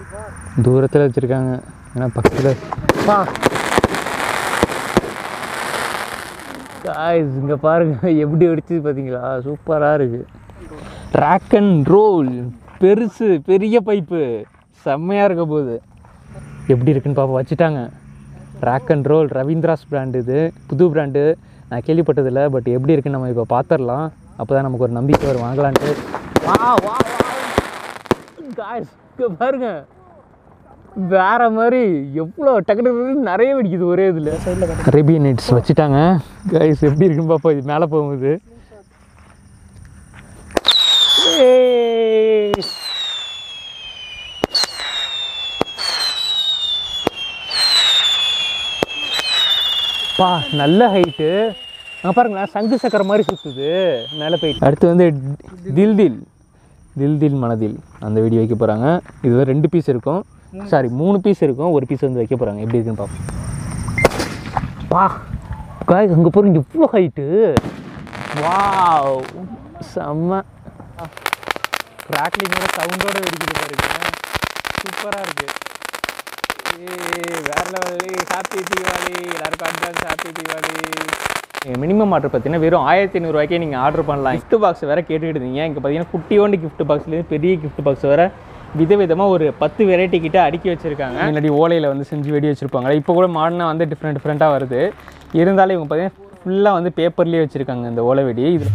தூரத்தில் வச்சுருக்காங்க ஏன்னா பக்கத்தில் பா காய்ஸ் இங்கே பாருங்க எப்படி வெடிச்சது பார்த்தீங்களா சூப்பராக இருக்குது ரேக் அண்ட் ரோல் பெருசு பெரிய பைப்பு செம்மையாக இருக்க போகுது எப்படி இருக்குன்னு பாப்பா வச்சுட்டாங்க rock and roll Ravindra's brand இது புது பிராண்டு நான் கேள்விப்பட்டதில்லை பட் எப்படி இருக்குன்னு நம்ம இப்போ பார்த்துடலாம் அப்போ தான் நமக்கு ஒரு நம்பிக்கை வரும் வாங்கலான்ட்டு வா வா காய்ஸ் இங்கே பாருங்க வேற மாதிரி எவ்வளோ டக்கு டக்குன்னு நிறைய வெடிக்குது ஒரே இதில் அரேபியன் நைட்ஸ் வச்சுட்டாங்க கைஸ் எப்படி இருக்குன்னு பாப்பா இது மேலே போகுது ஏய். பா நல்ல ஹைட்டு அங்கே பாருங்களேன் சங்கு சக்கர மாதிரி சுற்றுது மேலே போயிட்டு அடுத்து வந்து தில் தில் தில் தில் மனதில் அந்த வீடியோ வைக்க போகிறாங்க இது வந்து ரெண்டு பீஸ் இருக்கும் சாரி மூணு பீஸ் இருக்கும் ஒரு பீஸ் வந்து வைக்க போகிறாங்க எப்படி இருக்குன்னு பார்ப்போம் பா காய் அங்கே போகிறீங்க இவ்வளோ ஹைட்டு வாவ் செம்ம கிராக்லிங்கோட சவுண்டோட வெடிக்குது பாருங்க சூப்பராக இருக்குது ஏய் வேற லெவல் ஹாப்பி தீபாவளி எல்லாருக்கும் advance happy Deepavali minimum order பார்த்தீங்கன்னா வெறும் ஆயிரத்தி ஐநூறுரூவாய்க்கே நீங்கள் ஆர்டர் பண்ணலாம் gift பாக்ஸ் வேறு கேட்டுக்கிட்டு இருந்தீங்க இங்கே பார்த்தீங்கன்னா குட்டியோண்டு gift பாக்ஸ்லேருந்து பெரிய gift பாக்ஸ் வேறு விதவிதமாக ஒரு பத்து வெரைட்டி கிட்ட அடுக்கி வச்சுருக்காங்க முன்னாடி ஓலையில் வந்து செஞ்சு வெடி வச்சுருப்பாங்க இப்போ கூட மாடர்னாக வந்து டிஃப்ரெண்ட் டிஃப்ரெண்ட்டாக வருது இருந்தாலும் இவங்க பார்த்தீங்கன்னா ஃபுல்லாக வந்து பேப்பர்லேயே வச்சுருக்காங்க இந்த ஓலை வெடி இது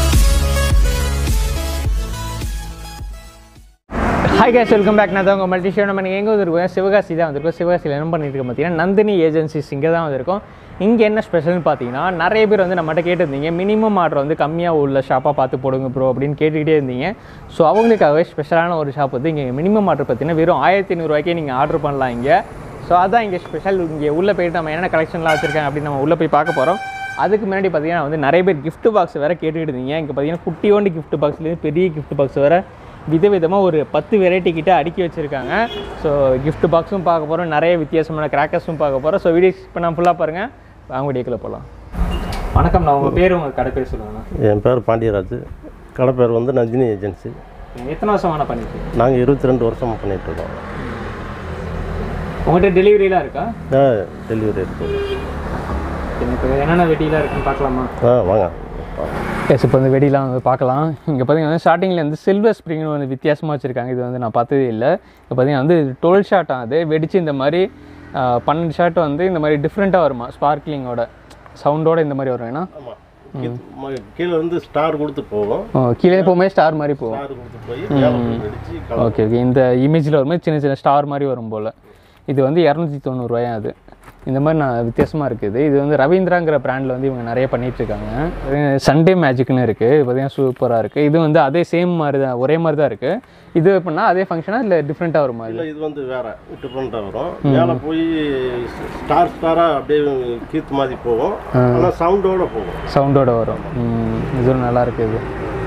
ஹாய் கேஸ் வெல்கம் பேக் நான் தான் உங்கள் மல்டி ஷோ நம்ம நீங்கள் எங்கே வந்திருக்கோம் சிவகாசி தான் வந்திருக்கோம் சிவகாசியில் என்ன பண்ணிட்டு இருக்கோம் பார்த்தீங்கன்னா நந்தினி ஏஜென்சிஸ் இங்கே தான் வந்திருக்கோம் இங்கே என்ன ஸ்பெஷல்னு பார்த்தீங்கன்னா நிறைய பேர் வந்து நம்மகிட்ட கேட்டிருந்தீங்க மினிமம் ஆர்டர் வந்து கம்மியாக உள்ள ஷாப்பாக பார்த்து போடுங்க ப்ரோ அப்படின்னு கேட்டுக்கிட்டே இருந்தீங்க ஸோ அவங்களுக்காகவே ஸ்பெஷலான ஒரு ஷாப் வந்து இங்கே மினிமம் ஆர்டர் பார்த்தீங்கன்னா வெறும் ஆயிரத்தி ஐநூறுரூவாய்க்கே நீங்கள் ஆர்டர் பண்ணலாம் இங்கே ஸோ அதான் இங்கே ஸ்பெஷல் இங்கே உள்ளே போயிட்டு நம்ம என்ன கலெக்ஷன்லாம் வச்சுருக்காங்க அப்படின்னு நம்ம உள்ளே போய் பார்க்க போகிறோம் அதுக்கு முன்னாடி பார்த்தீங்கன்னா வந்து நிறைய பேர் gift பாக்ஸ் வேறு கேட்டுக்கிட்டு இருந்தீங்க இங்கே பார்த்தீங்கன்னா குட்டியோண்டு gift பாக்ஸ்லேருந்து பெரிய gift பாக்ஸ் வேறு விதவிதமாக ஒரு பத்து வெரைட்டி கிட்ட அடுக்கி வச்சுருக்காங்க ஸோ gift பாக்ஸும் பார்க்க போகிறோம் நிறைய வித்தியாசமான கிராக்கர்ஸும் பார்க்க போகிறோம் ஸோ வீடியோஸ் இப்போ நான் ஃபுல்லாக பாருங்கள் வாங்க வீடியோக்குள்ளே போகலாம் வணக்கம் நான் உங்கள் பேர் உங்கள் கடை பேர் சொல்லுங்கண்ணா என் பேர் பாண்டியராஜ் கடை பேர் வந்து நந்தினி ஏஜென்சி எத்தனை வருஷமான பண்ணிட்டு நாங்கள் இருபத்தி ரெண்டு வருஷமாக பண்ணிகிட்ருக்கோம் உங்கள்கிட்ட டெலிவரிலாம் இருக்கா டெலிவரி இருக்குது இப்போ என்னென்ன வெட்டிலாம் இருக்குன்னு பார்க்கலாமா ஆ வாங்க எஸ் இப்போ வந்து வெடிலாம் வந்து பார்க்கலாம் இங்கே பார்த்தீங்கன்னா ஸ்டார்டிங்கில் வந்து சில்வர் ஸ்ப்ரிங்னு வந்து வித்தியாசமாக வச்சுருக்காங்க இது வந்து நான் பார்த்ததே இல்லை இப்போ பார்த்தீங்கன்னா வந்து டுவெல் ஷாட் ஆகுது வெடிச்சு இந்த மாதிரி ஆ, பன்னெண்டு ஷாட் வந்து இந்த மாதிரி டிஃப்ரெண்ட்டாக வருமா ஸ்பார்க்லிங்கோட சவுண்டோட இந்த மாதிரி வரும் ஏன்னா ஆமாம் கீழே வந்து ஸ்டார் கொடுத்து போகும் ஓ, கீழே போகும்போது ஸ்டார் மாதிரி போகும் ஸ்டார் கொடுத்து போய் மேலே போய் வெடிச்சு கலர் ஓகே ஓகே இந்த இமேஜில் வரும்போது சின்ன சின்ன ஸ்டார் மாதிரி வரும் போல் இது வந்து இரநூத்தி தொண்ணூறுரூவாயா அது இந்த மாதிரி நான் வித்தியாசமாக இருக்குது இது வந்து ரவீந்திராங்கிற பிராண்டில் வந்து இவங்க நிறைய பண்ணிட்டு இருக்காங்க சண்டே மேஜிக்னு இருக்குது இது பார்த்தீங்கன்னா சூப்பராக இருக்குது இது வந்து அதே சேம் மாதிரி தான் ஒரே மாதிரி தான் இருக்குது இது எப்படின்னா அதே ஃபங்க்ஷனாக இல்லை டிஃப்ரெண்ட்டாக வருமா இது இல்லை இது வந்து வேற டிஃப்ரெண்ட்டாக வரும் மேலே போய் ஸ்டார் ஸ்டாராக அப்படியே கீத்து மாதிரி போகும் ஆனால் சவுண்டோட போகும் சவுண்டோட வரும் ம், இதுவும் நல்லா இருக்குது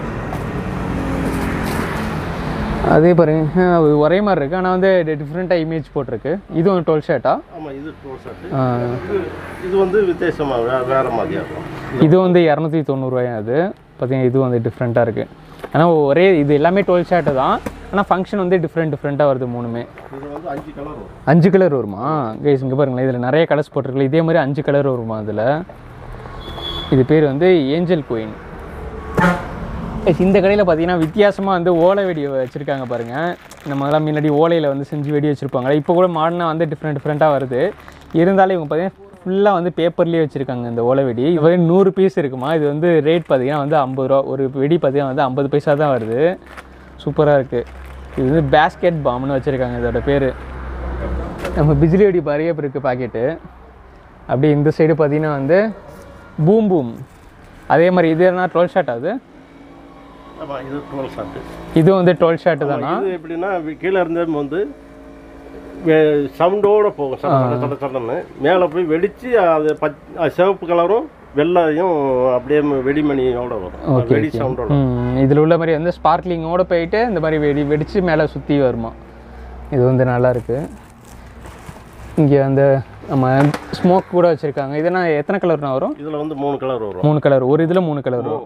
அதே பாருங்க ஆ, அது ஒரே மாதிரி இருக்குது ஆனால் வந்து டிஃப்ரெண்ட்டாக இமேஜ் போட்டிருக்கு இதுவும் டுவெல் ஷர்ட்டா ஆமாம் இது டுவெல் ஷர்ட்டு இது வந்து வித்தியாசமாக வே வேறு மாதிரியாக இருக்கும் இது வந்து இரநூத்தி தொண்ணூறுவாயா அது பார்த்தீங்கன்னா இது வந்து டிஃப்ரெண்ட்டாக இருக்குது ஆனால் ஒரே இது எல்லாமே டுவெல் ஷர்ட்டு தான் ஆனால் ஃபங்க்ஷன் வந்து டிஃப்ரெண்ட் டிஃப்ரெண்ட்டாக வருது மூணுமே இது வந்து அஞ்சு கலர் வரும் அஞ்சு கலர் வருமா கைஸ் இங்கே பாருங்களேன் இதில் நிறைய கலர்ஸ் போட்டிருக்கல இதே மாதிரி அஞ்சு கலர் வருமா அதில் இது பேர் வந்து ஏஞ்சல் குயின் இந்த கடையில் பார்த்தீங்கன்னா வித்தியாசமாக வந்து ஓலை வெடி வச்சுருக்காங்க பாருங்கள் நம்ம எல்லாம் முன்னாடி ஓலையில் வந்து செஞ்சு வெடி வச்சுருப்பாங்க இப்போ கூட மாடர்னாக வந்து டிஃப்ரெண்ட் டிஃப்ரெண்ட்டாக வருது இருந்தாலும் இவங்க பார்த்தீங்கன்னா ஃபுல்லாக வந்து பேப்பர்லேயே வச்சுருக்காங்க இந்த ஓலை வெடி இது வந்து நூறு பீஸ் இருக்குமா இது வந்து ரேட் பார்த்தீங்கன்னா வந்து ஐம்பது ரூபா ஒரு வெடி பார்த்தீங்கன்னா வந்து ஐம்பது பைசா தான் வருது சூப்பராக இருக்குது இது வந்து பேஸ்கெட் பாம்னு வச்சுருக்காங்க இதோட பேர் நம்ம பிஜிலி வெடி பாரியே இருக்குது பாக்கெட்டு அப்படியே இந்த சைடு பார்த்தீங்கன்னா வந்து பூம் பூம் அதே மாதிரி இது என்ன டுவெல் ஷாட் ஆகுது ஆமாம் இது டுவெல் ஷர்ட்டு இது வந்து டுவெல் ஷாட்டு தானா இது எப்படின்னா வி- கீழே இருந்தே வந்து வே- சவுண்டோட போகும் சட சட சட சடன்னு மேலே போய் வெடிச்சு அது பச் அது சிவப்பு கலரும் வெள்ளையும் அப்படியே வெடிமணியோட வரும் வெடி சவுண்டோட ம் இதில் உள்ள மாதிரி வந்து ஸ்பார்க்லிங்கோட போயிட்டு இந்த மாதிரி வெடி வெடித்து மேலே சுற்றி வருமா இது வந்து நல்லா இருக்கு இங்கே அந்த நம்ம ஸ்மோக் கூட வச்சுருக்காங்க இதெல்லாம் எத்தனை கலர்னா வரும் இதில் வந்து மூணு கலர் வரும் மூணு கலர் ஒரு இதில் மூணு கலர் வரும்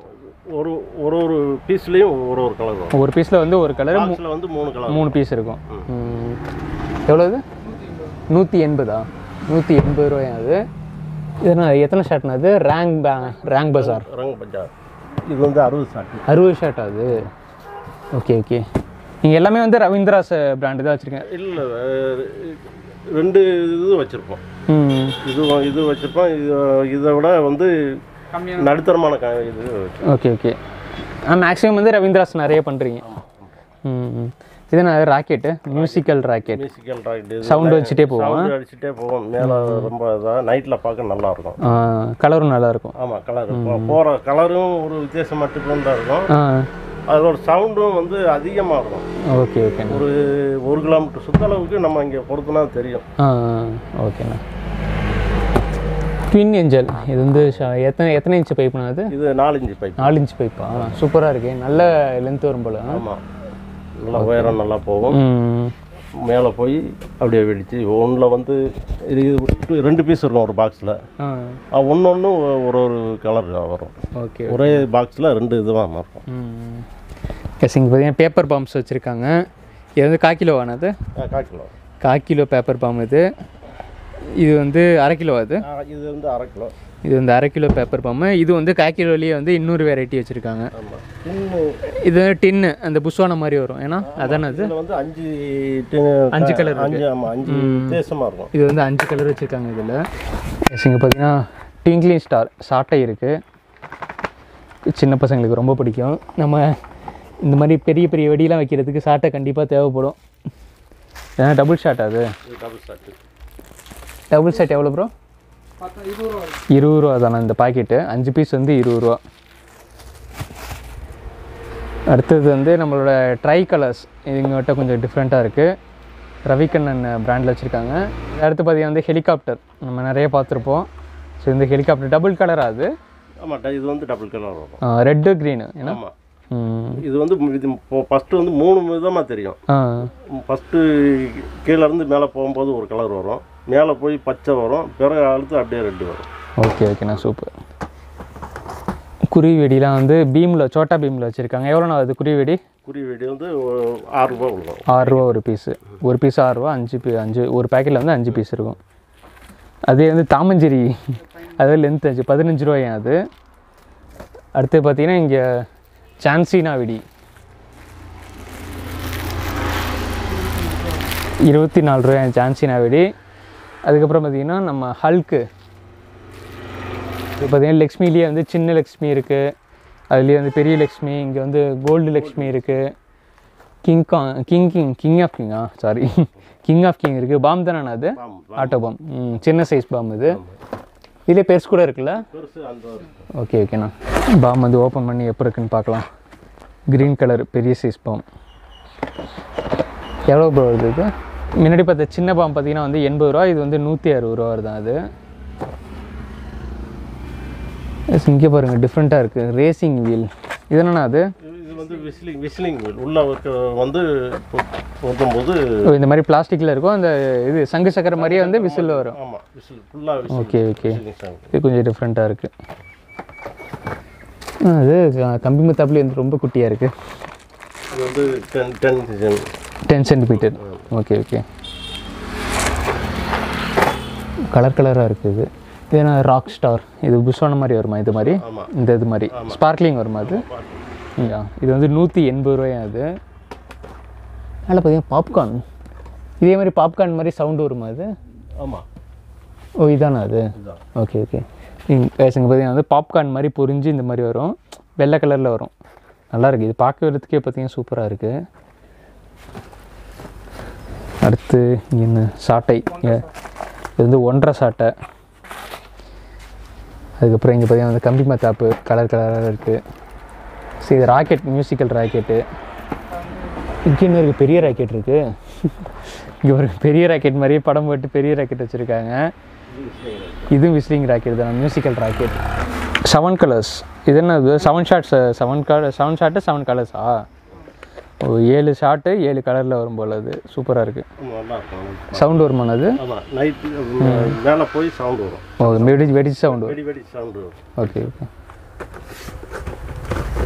ஒரு ஒரு ஒரு பீஸ்லேயும் ஒரு ஒரு கலர் வரும் ஒரு பீஸில் வந்து ஒரு கலர் பாக்ஸில் வந்து மூணு கலர் மூணு பீஸ் இருக்கும் ம். எவ்வளோ இது நூற்றி எண்பதா நூற்றி எண்பது ரூபாயா அது இதுனா எத்தனை ஷர்ட்னா அது ரேங்க் பே ரேங்க் பஜார் ரங்க பஜார் இது வந்து அறுபது சாட்டு அறுபது ஷர்ட் அது ஓகே ஓகே நீங்கள் எல்லாமே வந்து ரவீந்திராஸ் பிராண்டு தான் வச்சுருக்கேன் இல்லை ரெண்டு இது வச்சுருப்போம் ம் இது வ- இது வச்சுருப்போம் இது இதை விட வந்து நடுத்தரமான க இது வச்சிருப்போம். ஓகே ஓகே ஆ மேக்ஸிமம் வந்து ரவீந்திராஸ் நிறைய பண்ணுறீங்க ம் ம். இது நான் rocket musical rocket musical rocket sound வச்சுட்டே போவோம் சவுண்ட் அடிச்சுட்டே போவோம் மேலே ரொம்ப இதாக நைட்டில் பார்க்க நல்லா இருக்கும் கலரும் நல்லா இருக்கும் ஆமாம் கலர் போகிற கலரும் ஒரு வித்தியாசமா டிஃப்ரெண்ட்டாக இருக்கும் ஆ அதோட சவுண்டும் வந்து அதிகமாக இருக்கும் ஓகே ஓகேண்ணா ஒரு ஒரு கிலோமீட்டர் சுற்றளவுக்கு நம்ம இங்கே பொறுத்துனா தெரியும் ஆ ஓகேண்ணா ட்வின் ஏஞ்சல் இது வந்து ஷ- எத்தனை எத்தனை இன்ச் பைப்னா அது இது நாலு இன்ச்சு பைப் நாலு இன்ச் பைப்பா சூப்பராக இருக்கு நல்ல லென்த் வரும் போல ஆமாம் நல்லா உயரம் நல்லா போகும் ம் மேலே போய் அப்படியே வெடிச்சு ஒன்றில் வந்து இது இது ரெண்டு பீஸ் இருக்கும் ஒரு பாக்ஸில் ஆ ஒன்று ஒன்று ஒரு ஒரு கலர் வரும் ஓகே ஒரே பாக்ஸில் ரெண்டு இதுவாக இருக்கும் ம் எஸ் இங்கே பார்த்தீங்கன்னா பேப்பர் பாம்ஸ் வச்சுருக்காங்க இது வந்து கால் கிலோ ஆனது கால் கிலோ கால் கிலோ பேப்பர் பாம் இது இது வந்து அரை கிலோ அது ஆ, இது வந்து அரை கிலோ இது வந்து அரை கிலோ பேப்பர் பாம்பு இது வந்து கால் கிலோலேயே வந்து இன்னொரு வெரைட்டி வச்சுருக்காங்க ஆமாம் இன்னும் இது டின்னு அந்த புஷ்வான மாதிரி வரும் ஏன்னா அதானே அது இதில் வந்து அஞ்சு tin- அஞ்சு colour அஞ்சு ஆமாம் அஞ்சு வித்தியாசமாக இருக்கும் இது வந்து அஞ்சு கலர் வச்சுருக்காங்க இதில் எஸ் இங்கே பார்த்தீங்கன்னா ட்விங்க்லிங் ஸ்டார் சாட்டை இருக்குது சின்ன பசங்களுக்கு ரொம்ப பிடிக்கும் நம்ம இந்த மாதிரி பெரிய பெரிய வெடியெலாம் வைக்கிறதுக்கு சாட்டை கண்டிப்பாக தேவைப்படும் ஏன்னா டபுள் ஷாட் அது இது டபுள் ஷாட்டு டபுள் ஷாட் எவ்வளோ ப்ரோ இருபது ரூபா தானே இந்த பாக்கெட்டு அஞ்சு பீஸ் வந்து இருபது ரூபா அடுத்தது வந்து நம்மளோட ட்ரை கலர்ஸ் இதுங்கிட்ட கொஞ்சம் டிஃப்ரெண்ட்டாக இருக்குது ரவிகண்ணன் பிராண்டில் வச்சுருக்காங்க அடுத்து பார்த்தீங்கன்னா வந்து ஹெலிகாப்டர் நம்ம நிறைய பார்த்துருப்போம் ஸோ இந்த ஹெலிகாப்டர் டபுள் கலராக அது ஆமாம் இது வந்து டபுள் கலர் வரும் ரெட்டு க்ரீனு ஏன்னா ஆமாம் ம். இது வந்து இது ஃபஸ்ட்டு வந்து மூணு விதமாக தெரியும் ஆ ஃபஸ்ட்டு கீழே இருந்து மேலே போகும்போது ஒரு கலர் வரும் மேலே போய் பச்சை வரும் பிறகு அடுத்து அப்படியே ரெட்டு வரும் ஓகே ஓகேண்ணா சூப்பர் குருவி வெடிலாம் வந்து பீமில் சோட்டா பீமில் வச்சுருக்காங்க எவ்வளோண்ணா அது குருவி வெடி குருவி வெடி வந்து ஒரு ஆறு ரூபா விழுகும் ஆறு ரூபா ஒரு பீஸு ஒரு பீஸ் ஆறு ரூபா அஞ்சு பீ அஞ்சு ஒரு பேக்கெட்டில் வந்து அஞ்சு பீஸ் இருக்கும் அதே வந்து தாமஞ்சேரி அது லென்த் அஞ்சு பதினஞ்சு ரூபாயும் அது அடுத்து பார்த்தீங்கன்னா இங்கே சான்சினா வெடி இருபத்தி நாலு ரூபாய் சான்சினா வெடி அதுக்கப்புறம் பார்த்தீங்கன்னா நம்ம ஹல்க்கு இப்போ பார்த்தீங்கன்னா லக்ஷ்மிலேயே வந்து சின்ன லக்ஷ்மி இருக்குது அதுலேயே வந்து பெரிய லக்ஷ்மி இங்கே வந்து கோல்டு லக்ஷ்மி இருக்குது King Kong king king king of கிங்கா சாரி கிங் ஆஃப் கிங் இருக்குது பாம் தானே அது பாம் ஆட்டோ பாம் ம், சின்ன சைஸ் பாம் இது இதிலே பெருசு கூட இருக்குல்ல பெருசு அந்த ஓகே ஓகேண்ணா பாம் வந்து ஓப்பன் பண்ணி எப்போ இருக்குன்னு பார்க்கலாம் க்ரீன் கலர் பெரிய சைஸ் பாம் எவ்வளோ ப்ரோ வருது இது முன்னாடி பார்த்த சின்ன பாம் பார்த்தீங்கன்னா வந்து எண்பது ரூபா இது வந்து நூற்றி அறுபது ரூபா வருதான் அது எஸ், இங்கே பாருங்கள் டிஃப்ரெண்ட்டாக இருக்குது ரேசிங் வீல் இது என்னண்ணா அது இது- இது வந்து விசிலிங் விசிலிங் உள்ள இருக்க வந்து ஊற்றும்போது ஓ, இந்த மாதிரி பிளாஸ்டிக்கில் இருக்கும் அந்த இது சங்கு சக்கரை மாதிரியே வந்து விசில் வரும் ஆமாம் விசில் ஃபுல்லாக whistle okay okay whistling sound. இது கொஞ்சம் டிஃப்ரெண்ட்டாக இருக்குது அது க- கம்பி முத்தாப்புலேயே வந்து ரொம்ப குட்டியாக இருக்குது இது வந்து ten ten ten centimetre okay okay colour கலராக இருக்குது இது என்ன ராக் ஸ்டார் இது புஷ்வான மாதிரி வருமா இது மாதிரி ஆமாம் இந்த இது மாதிரி ஸ்பார்க்லிங் வருமா அது யா இது வந்து நூற்றி எண்பது ரூபாய் அது அதில் பார்த்தீங்கன்னா பாப்கார்ன் இதே மாதிரி பாப்கார்ன் மாதிரி சவுண்டு வருமா அது ஆமாம் ஓ இதானா அது இதுதான் ஓகே ஓகே இங்கே பார்த்தீங்கன்னா வந்து பாப்கார்ன் மாதிரி பொரிஞ்சு இந்த மாதிரி வரும் வெள்ளை கலரில் வரும் நல்லா இருக்கு இது பார்க்கறதுக்கே பார்த்தீங்கன்னா சூப்பராக இருக்குது அடுத்து இங்க என்ன சாட்டை இங்க இது வந்து ஒன்றரை சாட்டை அதுக்கப்புறம் இங்கே பார்த்தீங்கன்னா வந்து கம்பி மத்தாப்பு கலர் கலராக இருக்குது சரி இது ராக்கெட் மியூசிக்கல் ராக்கெட்டு இங்கே இன்னும் இருக்குது பெரிய ராக்கெட் இருக்குது இங்கே ஒரு பெரிய ராக்கெட் மாதிரியே படம் போட்டு பெரிய ராக்கெட் வச்சுருக்காங்க இதுவும் விஸ்லிங் ராக்கெட் தான் மியூசிக்கல் ராக்கெட் செவன் கலர்ஸ் இது என்ன இது seven shots seven colour seven shot seven கலர்ஸா ஓ ஏழு ஷார்ட்டு ஏழு கலரில் வரும் போல் அது சூப்பராக இருக்குது ஆமா, நல்லா இருக்கும் சவுண்ட் வருமானது அது ஆமாம் நைட்டு மேலே போய் சவுண்டு வரும் ஓ வெடி வெடிச்சு சவுண்டு வரும் வெடி வெடி சவுண்டு வரும் ஓகே ஓகே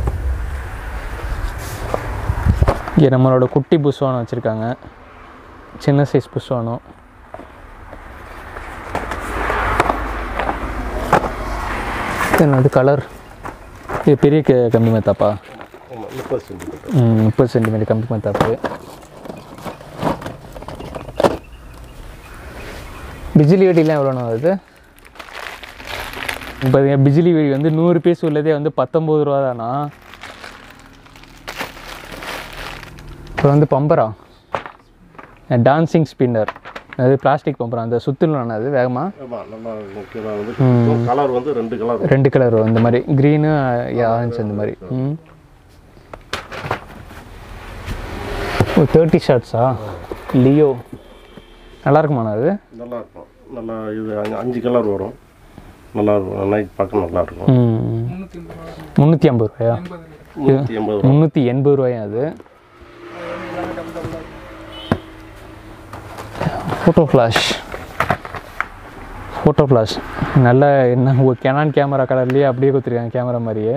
இங்கே நம்மளோட குட்டி புஷ்வானம் வச்சுருக்காங்க சின்ன சைஸ் புஷ்வானம் தென் அது கலர் இது பெரிய க கம்பி மத்தாப்பா ஆமாம் முப்பது சென்டிமீட்டர் ம், முப்பது சென்டிமீட்டர் கம்பி மத்தாப்பு பிஜிலி வெடிலாம் எவ்வளோண்ணா வருது பார்த்தீங்கன்னா பிஜிலி வெடி வந்து நூறு பீஸ் உள்ளதே வந்து பத்தொம்பது ரூபா தானா அப்புறம் வந்து பம்பரா டான்சிங் ஸ்பின்னர் அது பிளாஸ்டிக் பம்பரம் அந்த சுற்றுலாம் அது வேகமாக ஆமாம் நல்லா முக்கியமாக வந்து கலர் வந்து ரெண்டு கலர் ரெண்டு கலர் வரும் இந்த மாதிரி க்ரீனு ஆரஞ்சு அந்த மாதிரி ம் ஓ தேர்ட்டி ஷார்ட்ஸா லியோ நல்லா இருக்குமாண்ணா அது நல்லா இருக்கும் நல்லா இது அஞ்சு- அஞ்சு கலர் வரும் நல்லா இருக்கும் நைட் பார்க்க நல்லா இருக்கும் ம் முந்நூற்றி ஐம்பது ரூபாயா நூற்றி எண்பது ரூபா முந்நூற்றி எண்பது ரூபாயா அது ஃபோட்டோ ஃப்ளாஷ் ஃபோட்டோ ஃப்ளாஷ் நல்ல என்ன ஒரு கெனான் கேமரா கலர்லேயே அப்படியே கொடுத்துருக்காங்க கேமரா மாதிரியே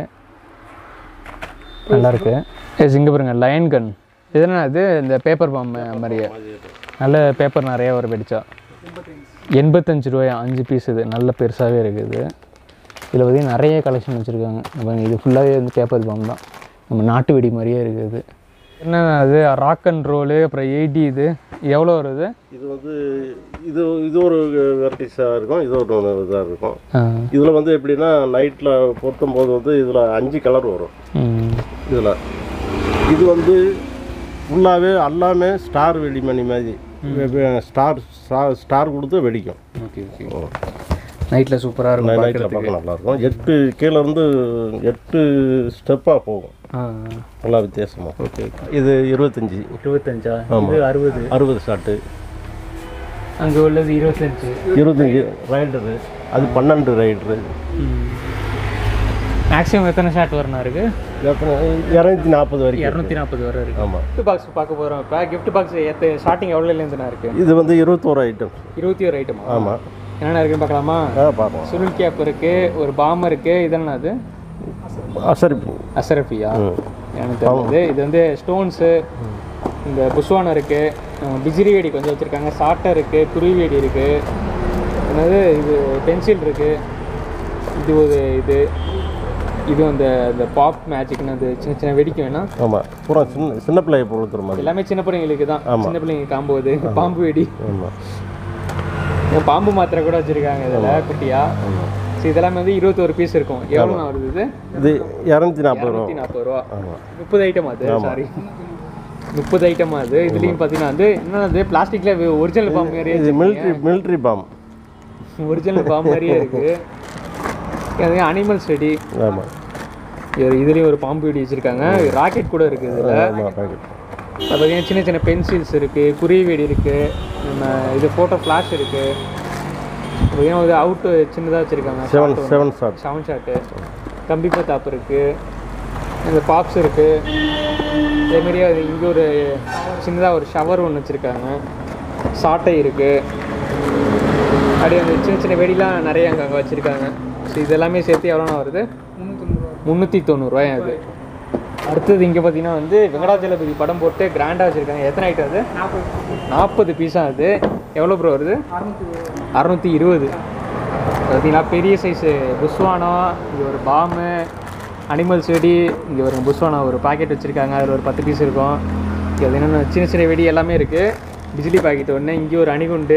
நல்லா இருக்கு எஸ் இங்கே பாருங்க லயன் கன் இது என்ன இது இந்த பேப்பர் பாம் மாதிரியே நல்ல பேப்பர் நிறைய வர வெடிச்சா எண்பத்தஞ்சு ரூபாயா அஞ்சு பீஸ் இது நல்ல பெருசாகவே இருக்குது இதில் பார்த்தீங்கன்னா நிறைய கலெக்ஷன் வச்சுருக்காங்க பாருங்க இது ஃபுல்லாகவே வந்து பேப்பர் பாம் தான் நம்ம நாட்டு வெடி மாதிரியே இருக்குது என்ன அது ராக் அண்ட் ரோலு அப்புறம் எயிட்டி இது எவ்வளோ வருது இது வந்து இது இது ஒரு வெரைட்டிஸாக இருக்கும் இது ஒரு இதாக இருக்கும் ஆ, இதில் வந்து எப்படின்னா நைட்டில் பொருத்தும் போது வந்து இதில் அஞ்சு கலர் வரும் ம், இதில் இது வந்து ஃபுல்லாகவே எல்லாமே ஸ்டார் வெடிமணி மாதிரி ஸ்டார் ஸ்டார் ஸ்டார் கொடுத்து வெடிக்கும் ஓகே ஓகே நைட்டில் சூப்பராக இருக்கும் நைட்டில் பார்க்க நல்லாயிருக்கும் எட்டு கீழே இருந்து எட்டு ஸ்டெப்பாக போகும் ஆ நல்லா வித்தியாசமாக ஓகே இது இருபத்தஞ்சி இருபத்தஞ்சா ஆமா. இது அறுபது அறுபது ஷாட்டு அங்கே உள்ளது இருபத்தஞ்சு இருபத்தஞ்சி ரைடரு அது பன்னெண்டு ரைடரு மேக்ஸிமம் எத்தனை ஷாட் வரணும் இருக்கு இரநூத்தி நாற்பது வரைக்கும் இரநூத்தி நாற்பது வரை இருக்கு ஆமாம் கிஃப்ட் பாக்ஸ் பார்க்க போகிறோம் இப்போ கிஃப்ட் பாக்ஸ் எத்த ஸ்டார்டிங் எவ்வளோலேருந்துண்ணா இருக்கு இது வந்து இருபத்தோரு ஐட்டம் இருபத்தி ஒரு ஐட்டமா ஆமாம் என்னென்ன இருக்குன்னு பார்க்கலாமா ஆ பார்ப்போம் சுருள் கேப் இருக்கு ஒரு பாம் இருக்கு இதெல்லாம் அது சரி அசரஃபியா ம் எனக்கு தெரியுது இது வந்து ஸ்டோன்ஸு இந்த புஷ்வானம் இருக்கு அஹ் பிஜிரி வெடி கொஞ்சம் வச்சுருக்காங்க சாட்டை இருக்கு குருவி வெடி இருக்கு என்னது இது பென்சில் இருக்கு இது ஒரு இது இது அந்த இந்த பாப் மேஜிக்னு அது சின்ன சின்ன வெடிக்கும் வேணா ஆமாம் பூரா சின்ன சின்ன பிள்ளைய பொழுத்துற மாதிரி எல்லாமே சின்ன பிள்ளைங்களுக்கு தான் சின்ன பிள்ளைங்க காம்போது பாம்பு வெடி ஆமாம் இங்க பாம்பு மாத்திரை கூட வச்சிருக்காங்க இதில் குட்டியா ஸோ இதெல்லாமே வந்து இருபத்தோரு பீஸ் இருக்கும் எவ்வளோ வருது இது இது இரநூத்தி நாற்பது ரூபா நூற்றி நாற்பது ரூபா ஆமாம் முப்பது ஐட்டம் அது சாரி முப்பது ஐட்டம் அது இதுலேயும் பார்த்தீங்கன்னா வந்து என்னது பிளாஸ்டிக்கில் ஒரிஜினல் பாம்பு மாதிரியே இது மிலிட்ரி மிலிட்ரி பாம் ஒரிஜினல் பாம்பு மாதிரியே இருக்கு அது அனிமல் செடி ஆமாம் இதுலேயும் ஒரு பாம்பு வெடி வச்சிருக்காங்க ராக்கெட் கூட இருக்குது இதில் ஆமாம் பாக்கெட் அது பார்த்தீங்கன்னா சின்ன சின்ன பென்சில்ஸ் இருக்குது குருவி வெடி இருக்குது நம்ம இது ஃபோட்டோ ஃப்ளாஷ் இருக்குது பார்த்தீங்கன்னா ஒரு அவுட்டு சின்னதாக வச்சுருக்காங்க seven seven shot seven shot கம்பி பத்தாப் இருக்குது இந்த பாப்ஸ் இருக்குது அதேமாரி அது இங்கே ஒரு சின்னதாக ஒரு ஷவர் ஒன்று வச்சுருக்காங்க சாட்டை இருக்குது அப்படியே அந்த சின்ன சின்ன வெடிலாம் நிறைய அங்கே அங்கே வச்சுருக்காங்க ஸோ இதெல்லாமே சேர்த்து எவ்வளோண்ணா வருது முந்நூற்றி தொண்ணூறுரூவாய் அது அடுத்தது இங்கே பார்த்தீங்கன்னா வந்து வெங்கடாஜலபதி படம் போட்டு கிராண்டாக வச்சுருக்காங்க எத்தனை ஐட்டம் அது நாற்பது பீஸா அது எவ்வளோ ப்ரோ வருது அறநூற்றி இருபது பார்த்தீங்கன்னா பெரிய சைஸு புஸ்வானா இங்கே ஒரு பாமு அனிமல் செடி இங்கே ஒரு புஸ்வானா ஒரு பாக்கெட் வச்சுருக்காங்க அதில் ஒரு பத்து பீஸ் இருக்கும் இங்கே அது என்னென்ன சின்ன சின்ன வெடி எல்லாமே இருக்குது பிஜிலி பாக்கெட் ஒன்று இங்கே ஒரு அணிகுண்டு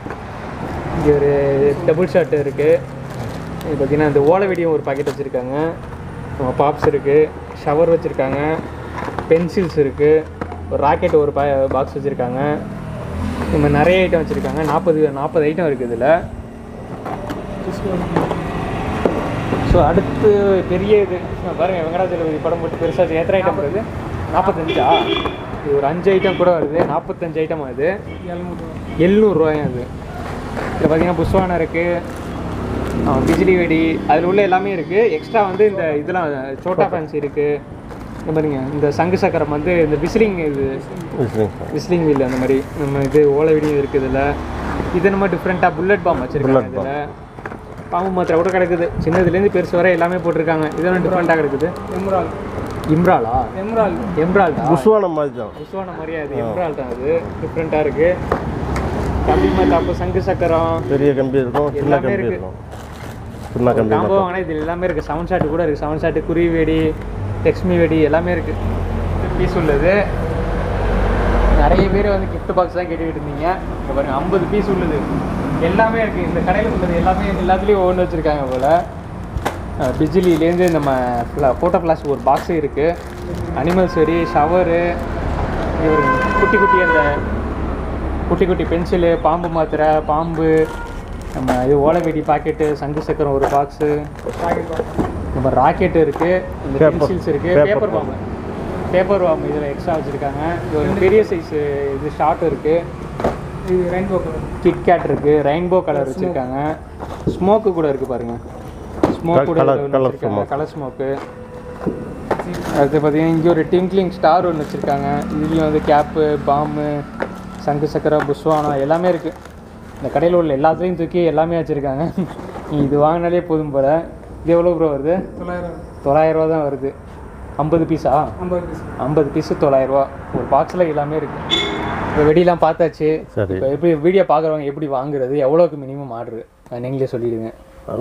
இங்கே ஒரு டபுள் ஷாட் இருக்குது இது பார்த்தீங்கன்னா இந்த ஓலை வெடியும் ஒரு பாக்கெட் வச்சுருக்காங்க பாப்ஸ் இருக்குது ஷவர் வச்சுருக்காங்க பென்சில்ஸ் இருக்குது ஒரு ராக்கெட் ஒரு பா பாக்ஸ் வச்சுருக்காங்க இந்த மாதிரி நிறைய ஐட்டம் வச்சுருக்காங்க நாற்பது நாற்பது ஐட்டம் இருக்குது இதில் ஸோ அடுத்து பெரிய இது ஆ, பாருங்க வெங்கடாஜலபதி படம் போட்டு பெருசாக எத்தனை ஐட்டம் வருது நாற்பத்தஞ்சா இது ஒரு அஞ்சு ஐட்டம் கூட வருது நாற்பத்தஞ்சு ஐட்டம் அது எழுநூறுவாயும் அது இதில் பார்த்தீங்கன்னா புஷ்வானம் இருக்குது பிஜிலி வெடி அதில் உள்ள எல்லாமே இருக்குது எக்ஸ்ட்ரா வந்து இந்த இதெல்லாம் சோட்டா ஃபேன்சி இருக்குது இந்த மாதிரிங்க இந்த சங்கு சக்கரம் வந்து இந்த விசிலிங் இது விசிலிங் வீல் அந்த மாதிரி நம்ம இது ஓலை வெடி இருக்குது இதில் இது நம்ம டிஃப்ரெண்ட்டாக புல்லட் பாம் வச்சுருக்காங்க இதில் பாம்பு மாத்திரை கூட கிடக்குது சின்னதுலேருந்து பெருசு வரை எல்லாமே போட்டிருக்காங்க இதெல்லாம் டிஃப்ரெண்ட்டாக கிடக்குது எம்ரால் இம்ராலா எம்ரால் எம்ரால்டா புஷ்வானம் மாதிரி தான் புஷ்வான மாதிரியே அது எம்ரால் தான் அது டிஃப்ரெண்ட்டாக இருக்குது கம்பி மத்தாப்பு சங்கு சக்கரம் பெரிய கம்பி இருக்கும் சின்ன எல்லாமே கம்பி இருக்கு. இருக்கும் சின்ன கம்பி காம்போ மட்டும் வாங்கினா இது எல்லாமே இருக்குது செவன் ஷாட்டு கூட இருக்குது செவன் ஷாட்டு குருவி வெடி லக்ஷ்மி வெடி எல்லாமே இருக்குது பீஸ் உள்ளது நிறைய பேர் வந்து gift பாக்ஸ் தான் கேட்டுக்கிட்டு இருந்தீங்க இங்க பாருங்க ஐம்பது பீஸ் உள்ளது எல்லாமே இருக்குது இந்த கடையில் உள்ளது எல்லாமே எல்லாத்துலேயும் ஒவ்வொன்று வச்சுருக்காங்க போல் பிஜிலிலேருந்து நம்ம ஃபோட்டோ ஃப்ளாஷ் ஒரு பாக்ஸு இருக்குது அனிமல்ஸ் வெடி ஷவரு குட்டி குட்டி அந்த குட்டி குட்டி பென்சிலு பாம்பு மாத்திரை பாம்பு நம்ம இது ஓலை வெடி பாக்கெட்டு சங்கு சக்கரம் ஒரு பாக்ஸு நம்ம ராக்கெட் இருக்குது இந்த Paper. பென்சில்ஸ் இருக்குது Paper பேப்பர் பாம்பு பேப்பர் பாம்பு இதில் எக்ஸ்ட்ரா வச்சுருக்காங்க இது ஒரு பெரிய சைஸ் இது ஷார்ட் இருக்குது இது ரெயின்போ கலர் கிட்கேட் இருக்குது ரெயின்போ கலர் வச்சுருக்காங்க ஸ்மோக்கு கூட இருக்குது பாருங்க ஸ்மோக் கூட Colour- ஒண்ணு colour வச்சிருக்காங்க smoke. கலர் ஸ்மோக்கு அடுத்து பார்த்தீங்கன்னா இங்கே ஒரு டிங்க்லிங் ஸ்டார் ஒன்று வச்சுருக்காங்க இதுலேயும் வந்து கேப்பு பாம்பு சங்கு சக்கரை புஷ்வானம் எல்லாமே இருக்குது இந்த கடையில் உள்ள எல்லாத்துலேயும் தூக்கி எல்லாமே வச்சுருக்காங்க நீ இது வாங்கினாலே போதும் போல இது எவ்வளோ ப்ரோ வருது தொள்ளாயிரம் தொள்ளாயிரரூவா தான் வருது ஐம்பது பீஸா ஐம்பது பீஸ் ஐம்பது பீஸு தொள்ளாயிரரூவா ஒரு பாக்ஸில் எல்லாமே இருக்குது இப்போ வெடிலாம் பார்த்தாச்சு சரி இப்போ எப்படி வீடியோ பார்க்குறவங்க எப்படி வாங்குறது எவ்வளோக்கு மினிமம் ஆர்டர் நீங்களே சொல்லிடுங்க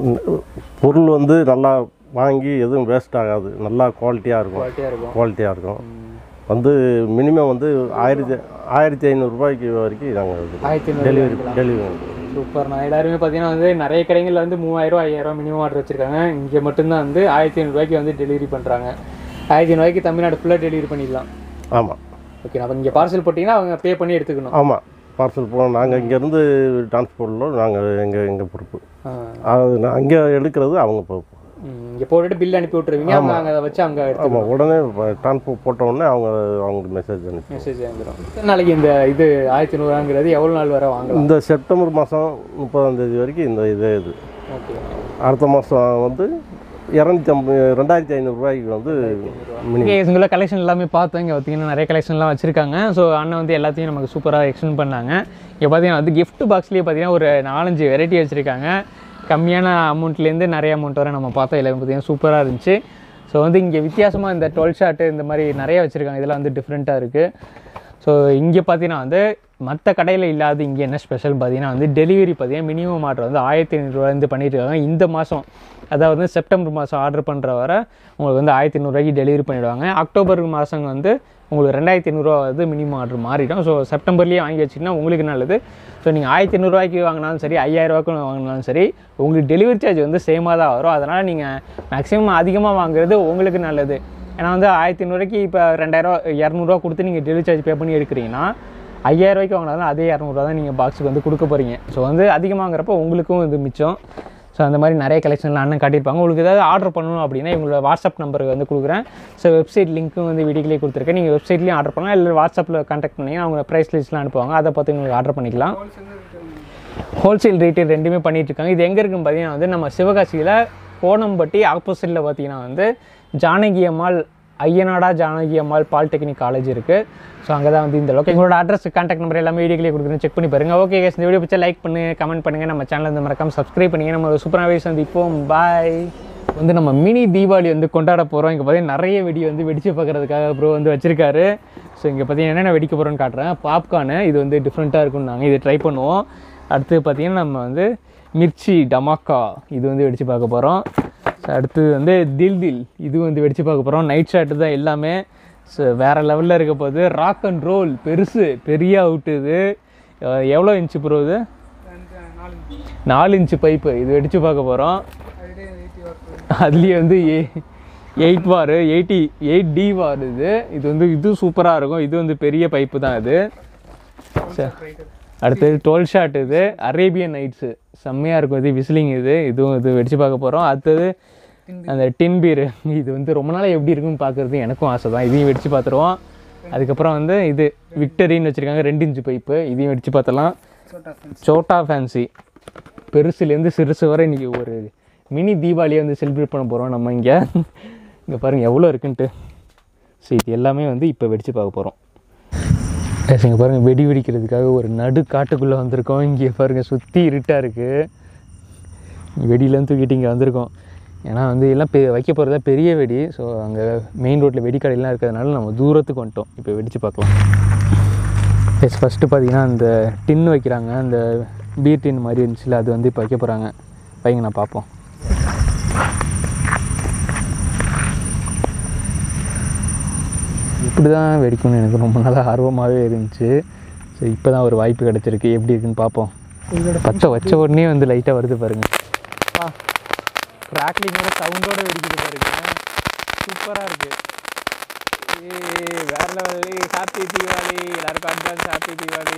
பொருள் வந்து நல்லா வாங்கி எதுவும் வேஸ்ட் ஆகாது நல்லா குவாலிட்டியாக இருக்கும் குவாலிட்டியாக இருக்கும் குவாலிட்டியாக இருக்கும் வந்து மினிமம் வந்து ஆயிரத்தி ஆயிரத்தி ஐநூறுரூபாய்க்கு வரைக்கும் நாங்கள் ஆயிரத்தி டெலிவரி ஐநூறு டெலிவரி சூப்பர் நான் எல்லாருமே பார்த்தீங்கன்னா வந்து நிறைய கடைகளில் வந்து மூவாயிரம் ஐயாயிரம் மினிமம் ஆர்டர் வச்சிருக்காங்க இங்கே மட்டும்தான் வந்து ஆயிரத்தி ஐநூறுரூவாய்க்கு வந்து டெலிவரி பண்ணுறாங்க ஆயிரத்தி ஐநூறுவாய்க்கு தமிழ்நாடு ஃபுல்லாக டெலிவரி பண்ணிடலாம் ஆமாம் ஓகே அப்போ இங்கே பார்சல் போட்டிங்கன்னா அவங்க பே பண்ணி எடுத்துக்கணும் ஆமாம் பார்சல் போனோம் நாங்கள் இங்கேருந்து டிரான்ஸ்போர்ட்டில் நாங்கள் எங்கள் எங்கள் பொறுப்பு ஆ. அது நான் அங்கே எடுக்கிறது அவங்க பொறுப்பு ம், இங்கே போட்டுட்டு பில் அனுப்பி விட்டுருவீங்க அவங்க அங்கே அதை வச்சு அவங்க எடுத்து ஆமாம் உடனே டிரான்ஸ்போர்ட் போட்ட உடனே அவங்க அவங்களுக்கு மெசேஜ் அனுப்பி மெசேஜ் வந்துடும் எத்தனை நாளைக்கு இந்த இது ஆயிரத்தி ஐநூறுவாங்கிறது எவ்வளோ நாள் வரை வாங்கலாம் இந்த செப்டம்பர் மாதம் முப்பதாம் தேதி வரைக்கும் இந்த இதே இது ஓகே அடுத்த மாதம் வந்து இரநூத்தி ஐம்பது ரெண்டாயிரத்தி ஐநூறுரூவாய்க்கு வந்து மினிமம் இங்கே இங்குள்ள கலெக்ஷன் எல்லாமே பார்த்தோம் இங்கே பார்த்தீங்கன்னா நிறைய கலெக்ஷன்லாம் வச்சுருக்காங்க ஸோ அண்ணன் வந்து எல்லாத்தையும் நமக்கு சூப்பராக எக்ஸ்பிளைன் பண்ணாங்க இங்கே பார்த்தீங்கன்னா வந்து gift பாக்ஸ்லேயே பார்த்தீங்கன்னா ஒரு நாலஞ்சு வெரைட்டி வச்சுருக்காங்க கம்மியான அமௌண்ட்லேருந்து நிறைய அமௌண்ட் வரை நம்ம பார்த்தோம் எல்லாமே பார்த்தீங்கன்னா சூப்பராக இருந்துச்சு ஸோ வந்து இங்கே வித்தியாசமாக இந்த டுவெல் ஷாட்டு இந்த மாதிரி நிறைய வச்சுருக்காங்க இதெல்லாம் வந்து டிஃப்ரெண்ட்டாக இருக்குது ஸோ இங்கே பார்த்தீங்கன்னா வந்து மற்ற கடையில் இல்லாத இங்கே என்ன ஸ்பெஷல் பார்த்தீங்கன்னா வந்து டெலிவரி பார்த்தீங்கன்னா மினிமம் ஆர்டர் வந்து ஆயிரத்தி ஐநூறுரூவாலேருந்து பண்ணிட்டு இருக்காங்க இந்த மாதம் அதாவது செப்டம்பர் மாதம் ஆர்டர் பண்ணுற வர உங்களுக்கு வந்து ஆயிரத்தி ஐநூறுரூவாய்க்கு டெலிவரி பண்ணிவிடுவாங்க அக்டோபர் மாதம் வந்து உங்களுக்கு ரெண்டாயிரத்தி ஐநூறுரூவா வந்து மினிமம் ஆர்டர் மாறிடும் ஸோ செப்டம்பர்லேயே வாங்கி வச்சிங்கன்னா உங்களுக்கு நல்லது ஸோ நீங்கள் ஆயிரத்தி ஐநூறுரூவாய்க்கு வாங்கினாலும் சரி ஐயாயிரரூவாய்க்கு வாங்கினாலும் சரி உங்களுக்கு டெலிவரி சார்ஜ் வந்து சேமாக தான் வரும் அதனால் நீங்கள் மேக்ஸிமம் அதிகமாக வாங்குறது உங்களுக்கு நல்லது ஏன்னா வந்து ஆயிரத்தி ஐநூறுரூவாய்க்கு இப்போ ரெண்டாயிரரூவா இரநூறுவா கொடுத்து நீங்கள் டெலிவரி சார்ஜ் பே பண்ணி எடுக்கிறீங்கன்னா ஐயாயிரரூவாய்க்கு வாங்கினாலும் அதே இரநூறுவா தான் நீங்கள் பாக்ஸுக்கு வந்து கொடுக்க போகிறீங்க ஸோ வந்து அதிகமாகிறப்ப உங்களுக்கும் இது மிச்சம் ஸோ அந்த மாதிரி நிறைய கலெக்ஷன்லாம் அண்ணன் காட்டியிருப்பாங்க உங்களுக்கு ஏதாவது ஆர்டர் பண்ணணும் அப்படின்னா இவங்களோட வாட்ஸ்அப் நம்பருக்கு வந்து கொடுக்குறேன் ஸோ வெப்சைட் லிங்க்கும் வந்து வீடியோலேயே கொடுத்துருக்கேன் நீங்கள் வெப்சைட்லேயும் ஆர்டர் பண்ணலாம் இல்லை வாட்ஸ்அப்பில் கான்டாக்ட் பண்ணீங்கன்னா அவங்க ப்ரைஸ் லிஸ்ட்லாம் அனுப்புவாங்க அதை பார்த்து உங்களுக்கு ஆர்டர் பண்ணிக்கலாம் ஹோல்சேல் ரீட்டைல் ரெண்டுமே பண்ணிட்டு இருக்காங்க இது எங்கே இருக்குன்னு பார்த்தீங்கன்னா வந்து நம்ம சிவகாசியில் கோணம்பட்டி ஆப்போசிட்டில் பார்த்தீங்கன்னா வந்து ஜானகி அம்மாள் ஐயனாடா ஜானகி அம்மாள் பாலிடெக்னிக் காலேஜ் இருக்குது ஸோ அங்கே தான் வந்து இந்த லோக்கல் எங்களோட அட்ரஸ் கான்டாக்ட் நம்பர் எல்லாமே வீடியோக்லேயே கொடுக்குறேன் செக் பண்ணி பாருங்க ஓகே guys, இந்த வீடியோ பிடிச்சா லைக் பண்ணு கமெண்ட் பண்ணுங்க நம்ம சேனல் வந்து மறக்காம சப்ஸ்கிரைப் பண்ணுங்க நம்ம சூப்பராக வீடியோஸ் வந்து இப்போ பாய் வந்து நம்ம மினி தீபாவளி வந்து கொண்டாட போகிறோம் இங்கே பார்த்தீங்கன்னா நிறைய வெடி வந்து வெடிச்சு பார்க்கறதுக்காக ப்ரோ வந்து வச்சிருக்காரு ஸோ இங்கே பார்த்தீங்கன்னா என்னென்ன வெடிக்க போகிறோன்னு காட்டுறேன் பாப்கார்னு இது வந்து டிஃப்ரெண்ட்டாக இருக்கும்னு நாங்கள் இது ட்ரை பண்ணுவோம் அடுத்து பார்த்தீங்கன்னா நம்ம வந்து மிர்ச்சி டமாக்கா இது வந்து வெடிச்சு பார்க்க போகிறோம் அடுத்து வந்து தில் தில் இது வந்து வெடிச்சு பார்க்க போகிறோம் நைட் ஷாட்டு தான் எல்லாமே ஸோ வேறு லெவலில் இருக்க போகுது ராக் அண்ட் ரோல் பெருசு பெரிய அவுட்டு இது அஹ் எவ்வளோ இன்ச்சு ப்ரோ இது நாலு நாலு இன்ச்சு பைப்பு இது வெடிச்சு பார்க்க போகிறோம் அதுலேயே எயிட்டி ஒர்க் அதுலேயே வந்து ஏ eight war eighty eight D war இது இது வந்து இது சூப்பராக இருக்கும் இது வந்து பெரிய பைப்பு தான் இது சரி அடுத்தது டுவெல் ஷாட் இது அரேபியன் நைட்ஸு செம்மையாக இருக்கும் இது விசிலிங் இது இதுவும் இது வெடிச்சு பார்க்க போகிறோம் அடுத்தது அந்த டின் பீர் இது வந்து ரொம்ப நாளாக எப்படி இருக்குன்னு பார்க்குறது எனக்கும் ஆசை தான் இதையும் வெடிச்சு பார்த்துருவோம் அதுக்கப்புறம் வந்து இது விக்டரின்னு வச்சுருக்காங்க ரெண்டு இன்ச்சு பைப்பு இதையும் வெடிச்சு பார்த்தலாம் சோட்டா ஃபென்ஸ் சோட்டா ஃபேன்சி பெருசுலேருந்து சிறுசு வரை இன்றைக்கி ஒரு மினி தீபாவளியை வந்து செலிப்ரேட் பண்ண போகிறோம் நம்ம இங்கே இங்கே பாருங்கள் எவ்வளோ இருக்குன்ட்டு ஸோ இது எல்லாமே வந்து இப்போ வெடிச்சு பார்க்க போகிறோம் இங்கே பாருங்கள் வெடி வெடிக்கிறதுக்காக ஒரு நடு காட்டுக்குள்ளே வந்திருக்கோம் இங்கே பாருங்கள் சுற்றி இருட்டாக இருக்குது வெடியிலேருந்து தூக்கிட்டு இங்கே வந்திருக்கோம் ஏன்னா வந்து எல்லாம் பெ வைக்க போகிறதா பெரிய வெடி ஸோ அங்கே மெயின் ரோட்டில் வெடிக்கடையெல்லாம் இருக்கிறதுனால நம்ம தூரத்துக்கு வந்துட்டோம் இப்போ வெடித்து பார்க்கலாம் எஸ் ஃபஸ்ட்டு பார்த்தீங்கன்னா அந்த டின்னு வைக்கிறாங்க அந்த பீர் டின் மாதிரி இருந்துச்சுல அது வந்து இப்போ வைக்க போகிறாங்க வைங்க நான் பார்ப்போம் இப்படி தான் வெடிக்கணும்னு எனக்கு ரொம்ப நாளாக ஆர்வமாகவே இருந்துச்சு ஸோ இப்போ தான் ஒரு வாய்ப்பு கிடச்சிருக்கு எப்படி இருக்குன்னு பார்ப்போம் பச்சை வச்ச உடனே வந்து லைட்டாக வருது பாருங்க பா கிராக்லிங்கோட சவுண்டோட வெடிக்குது பாருங்க சூப்பராக இருக்கு ஏய் வேற லெவல் ஹாப்பி தீபாவளி எல்லாருக்கும் அட்வான்ஸ் ஹாப்பி தீபாவளி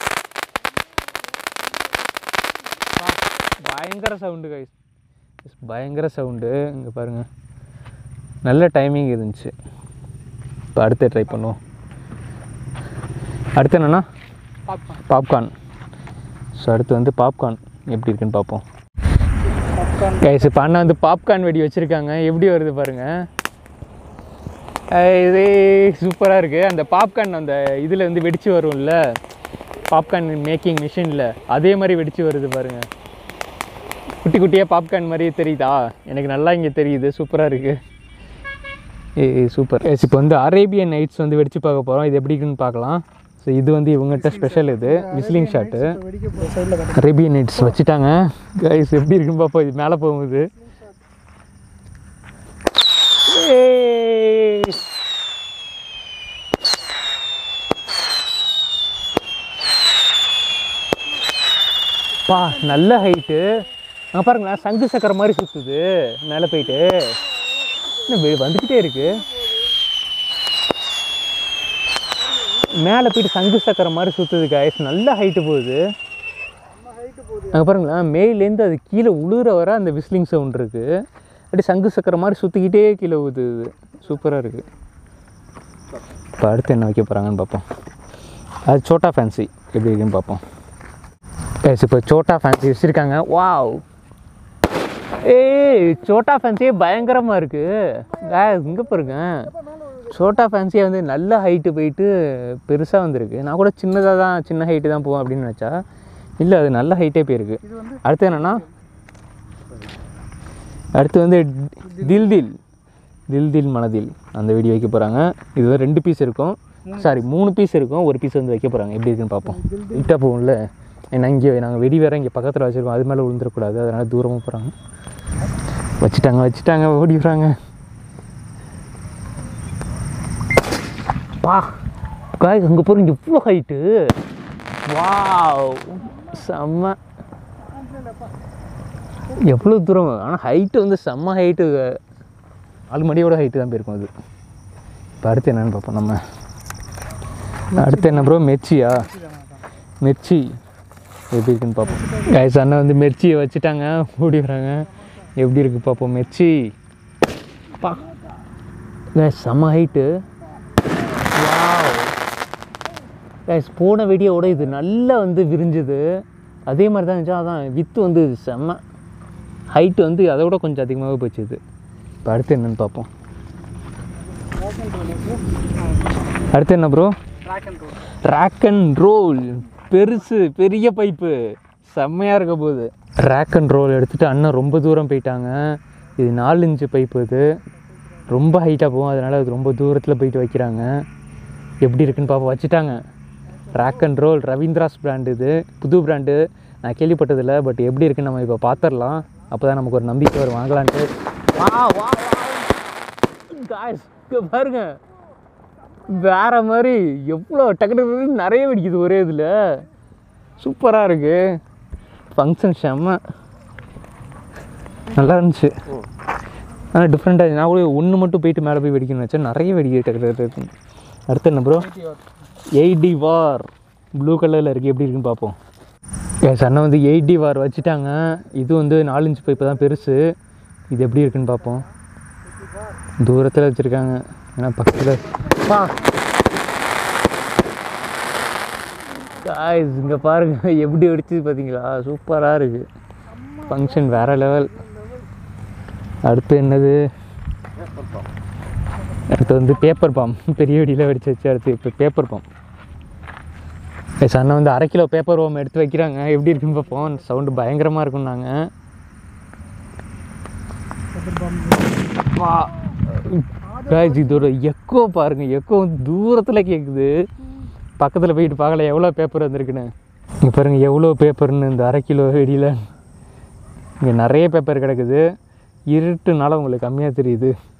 பா, பயங்கர சவுண்டு கைஸ் பயங்கர சவுண்டு இங்கே பாருங்க நல்ல டைமிங் இருந்துச்சு இப்போ அடுத்து ட்ரை பண்ணுவோம் அடுத்து என்னென்னா பாப்கார்ன் பாப்கார்ன் ஸோ அடுத்து வந்து பாப்கார்ன் எப்படி இருக்குன்னு பார்ப்போம் பாப்கார்ன் கைஸ் இப்போ அண்ணா வந்து பாப்கார்ன் வெடி வச்சுருக்காங்க எப்படி வருது பாருங்க அஹ் இது சூப்பராக இருக்குது அந்த பாப்கார்ன் அந்த இதில் வந்து வெடிச்சு வரும்ல பாப்கார்ன் மேக்கிங் மிஷினில் அதே மாதிரி வெடிச்சு வருது பாருங்க குட்டி குட்டியாக பாப்கார்ன் மாதிரி தெரியுதா எனக்கு நல்லா இங்கே தெரியுது சூப்பராக இருக்குது ஏ சூப்பர் எஸ் இப்போ வந்து அரேபியன் நைட்ஸ் வந்து வெடிச்சு பார்க்க போகிறோம் இது எப்படி இருக்குன்னு பார்க்கலாம் ஸோ இது வந்து இவங்ககிட்ட ஸ்பெஷல் இது விஸ்லிங் ஷாட்டு வெடிக்க போகிற சைடில் கட்ட அரேபியன் நைட்ஸ் வச்சுட்டாங்க கைஸ் எப்படி இருக்குன்னு பார்ப்போம் இது மேலே போகுது ஏய். பா நல்ல ஹைட்டு அங்கே பாருங்களேன் சங்கு சக்கரை மாதிரி சுற்றுது மேலே போயிட்டு இன்னும் வெ- வந்துக்கிட்டே இருக்கு மேலே போயிட்டு சங்கு சக்கரை மாதிரி சுற்றுது காய்ஸ் நல்ல ஹைட்டு போகுது அங்கே பாருங்களேன் மேலேருந்து அது கீழே உழுற வர அந்த விஸ்லிங் சவுண்ட் இருக்குது அப்படியே சங்கு சக்கரை மாதிரி சுற்றிக்கிட்டே கீழே ஊற்றுது சூப்பராக இருக்குது இப்போ அடுத்து என்ன வைக்க போகிறாங்கன்னு பார்ப்போம் அது சோட்டா ஃபேன்சி எப்படி இருக்குன்னு பார்ப்போம் கைஸ் இப்போ சோட்டா ஃபேன்சி வச்சுருக்காங்க வாவ் ஏய் சோட்டா ஃபேன்சியே பயங்கரமாக இருக்குது இங்கே பாருங்க சோட்டா ஃபேன்சியே வந்து நல்ல ஹைட்டு போயிட்டு பெருசாக வந்திருக்கு நான் கூட சின்னதாக தான் சின்ன ஹைட்டு தான் போவேன் அப்படின்னு நினச்சா இல்லை அது நல்ல ஹைட்டே போயிருக்கு அடுத்து என்னென்னா அடுத்து வந்து தில் தில் தில் தில் மனதில் அந்த வீடியோ வைக்க போகிறாங்க இது வந்து ரெண்டு பீஸ் இருக்கும் சாரி மூணு பீஸ் இருக்கும் ஒரு பீஸ் வந்து வைக்க போகிறாங்க எப்படி இருக்குன்னு பார்ப்போம் ஹைட்டாக போகும்ல ஏன்னா இங்கே நாங்கள் வெடி வேற இங்கே பக்கத்தில் வச்சுருக்கோம் அது மேலே விழுந்துடக்கூடாது அதனால் தூரமாக போகிறாங்க வச்சுட்டாங்க வச்சுட்டாங்க ஓடிடுறாங்க பா காய் அங்கே போகிறீங்க இவ்வளோ ஹைட்டு வாவ் செம்ம எவ்வளோ தூரம் ஆனால் ஹைட்டு வந்து செம்ம ஹைட்டு ஆளுமடியோட ஹைட்டு தான் போயிருக்கும் அது இப்போ அடுத்து என்னன்னு பார்ப்போம் நம்ம அடுத்து என்ன ப்ரோ மெர்ச்சியா மிர்ச்சி எப்படி இருக்குன்னு பார்ப்போம் கைஸ் அண்ணன் வந்து மிர்ச்சியை வச்சுட்டாங்க ஓடி வராங்க எப்படி இருக்கு பார்ப்போம் மிர்ச்சி பா கைஸ் செம்ம ஹைட்டு கைஸ் போன வீடியோவோட இது நல்லா வந்து விரிஞ்சுது அதே மாதிரி தான் இருந்துச்சு அதான் வித்து வந்து செம்ம ஹைட்டு வந்து அதை விட கொஞ்சம் அதிகமாகவே போச்சு இது இப்போ அடுத்து என்னன்னு பார்ப்போம் அடுத்து என்ன bro rock and roll rock and roll பெருசு பெரிய பைப்பு செம்மையாக இருக்க போகுது ரேக் அண்ட் ரோல் எடுத்துகிட்டு அண்ணன் ரொம்ப தூரம் போயிட்டாங்க இது நாலு இன்ச்சு பைப்பு இது ரொம்ப ஹைட்டாக போகும் அதனால் அது ரொம்ப தூரத்தில் போயிட்டு வைக்கிறாங்க எப்படி இருக்குன்னு பார்ப்போம் வச்சுட்டாங்க rock and roll Ravindra's brand இது புது பிராண்டு நான் கேள்விப்பட்டதில்ல பட் எப்படி இருக்குன்னு நம்ம இப்போ பார்த்துடலாம் அப்போ தான் நமக்கு ஒரு நம்பிக்கை வரும் வாங்கலான்ட்டு வா வா காய்ஸ் இங்கே பாருங்க வேற மாதிரி எவ்வளோ டக்கு டக்கு டக்குன்னு நிறைய வெடிக்குது ஒரே இதில் சூப்பராக இருக்கு ஃபங்க்ஷன் செம்ம நல்லா இருந்துச்சு ஆனால் டிஃப்ரெண்ட்டாக நான் கூட ஒன்று மட்டும் போயிட்டு மேலே போய் வெடிக்கணும்னு வச்சேன் நிறைய வெடிக்க டக்கு டக்கு டக்குன்னு அடுத்து என்ன ப்ரோ எயிட்டி வார் ப்ளூ கலரில் இருக்குது எப்படி இருக்குன்னு பார்ப்போம் என் அண்ணன் வந்து எயிட்டி வார் வச்சுட்டாங்க இது வந்து நாலு இன்ச் பைப்பு தான் பெருசு இது எப்படி இருக்குன்னு பார்ப்போம் தூரத்தில் வச்சுருக்காங்க ஏன்னா பக்கத்தில் பா காய்ஸ் இங்கே பாருங்க எப்படி வெடிச்சு பார்த்தீங்களா சூப்பராக இருக்குது ஃபங்க்ஷன் வேற லெவல் அடுத்து என்னது அடுத்து வந்து பேப்பர் பாம் பெரிய வெடியில் வெடிச்சு வச்சு அடுத்து இப்போ பேப்பர் பாம் எஸ் அண்ணன் வந்து அரை கிலோ பேப்பர் பாம் எடுத்து வைக்கிறாங்க எப்படி இருக்குன்னு பார்ப்போம் சவுண்டு பயங்கரமாக இருக்கும்னாங்க வா காய்ஸ் இதோட எக்கோ பாருங்க எக்கோ தூரத்தில் கேட்குது பக்கத்தில் போயிட்டு பார்க்கல எவ்வளோ பேப்பர் வந்திருக்குன்னு இங்கே பாருங்க எவ்வளோ பேப்பர்னு இந்த அரை கிலோ வெடியில் இங்கே நிறைய பேப்பர் கிடக்குது இருட்டுனால உங்களுக்கு கம்மியாக தெரியுது